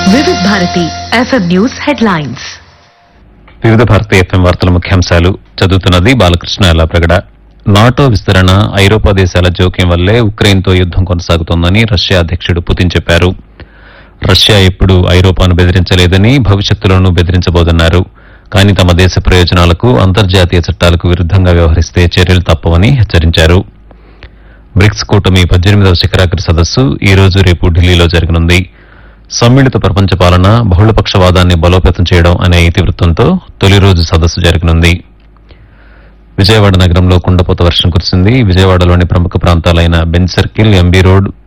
వివిధ Bharati FM news headlines వివిధ భారత ఎఫ్ఎం వార్తల ముఖ్యాంశాలు చదువుతున్నది బాలకృష్ణ ఎల్లాప్రగడ నాటో విస్తరణ ఐరోపా దేశాల జోక్యం వల్లే ఉక్రెయిన్తో యుద్దం కొనసాగుతోందని రష్యా అధ్యక్షుడు పుతిన్ చెప్పారు రష్యా ఎప్పుడు ఐరోపాను బెదిరించలేదని భవిష్యత్తులోనూ బెదిరించబోదన్నారు కానీ తమ దేశ ప్రయోజనాలకు అంతర్జాతీయ చట్టాలకు విరుద్దంగా వ్యవహరిస్తే చర్యలు తప్పవని హెచ్చరించారు బ్రిక్స్ కూటమి పద్దెనిమిదవ శిఖరాగ్ర సదస్సు ఈ రోజు రేపు ఢిల్లీలో జరగనుంది సమ్మిళిత ప్రపంచ పాలన బహుళపక్షవాదాన్ని బలోపేతం చేయడం అనే ఇతివృత్తంతో తొలి రోజు సదస్సు జరగనుంది విజయవాడ నగరంలో కుండపోత వర్షం కురిసింది విజయవాడలోని ప్రముఖ ప్రాంతాలైన బెంచ్ సర్కిల్ ఎంబీ రోడ్